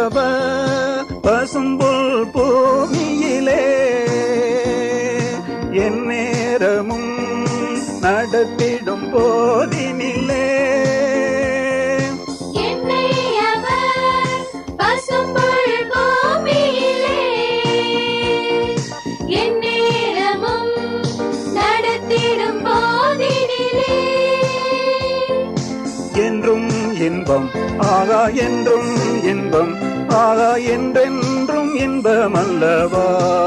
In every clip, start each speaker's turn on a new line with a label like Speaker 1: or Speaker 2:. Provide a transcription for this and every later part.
Speaker 1: என்னோடவர் பசும்புல் பூமியிலே என் நேரமும் நடத்திடும் போதினிலே
Speaker 2: என்னை அவர் பசும்புல் பூமியிலே என் நேரமும் நடத்திடும் போதினிலே
Speaker 1: என்றும் இன்பம் ஆகா என்றும் இன்பம் ஆகா என்றென்றும் இன்பம் அல்லவா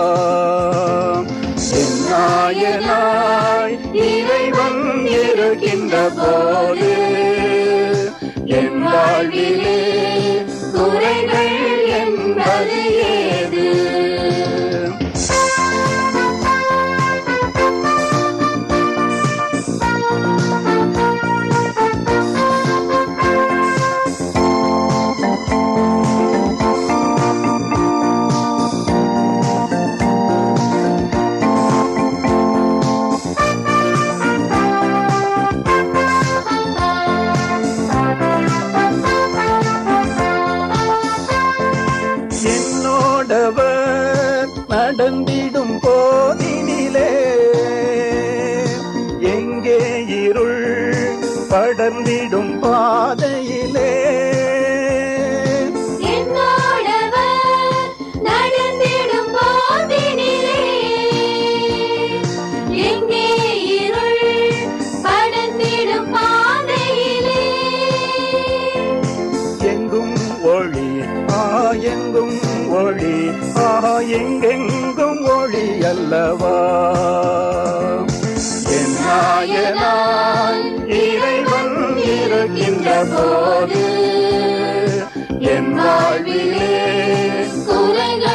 Speaker 1: என் நாயனாய் இறைவன் இருக்கின்ற போது என் வாழ்விலே குறைகள் என்பது ஏது என்னோடவர் நடந்திடும் போதினிலே எங்கே இருள் படர்ந்திடும் பாதையிலே
Speaker 2: என்னோடவர் நடந்திடும் போதினிலே எங்கே இருள் படர்ந்திடும் பாதையிலே
Speaker 1: எங்கும் ஒளி ஆ எங்கும் ஒளி ஆ எங்கெங்கும் ஒளி அல்லவா என் நாயனாய் இறைவன் இருக்கின்ற போது என் வாழ்விலே
Speaker 2: குறைகள்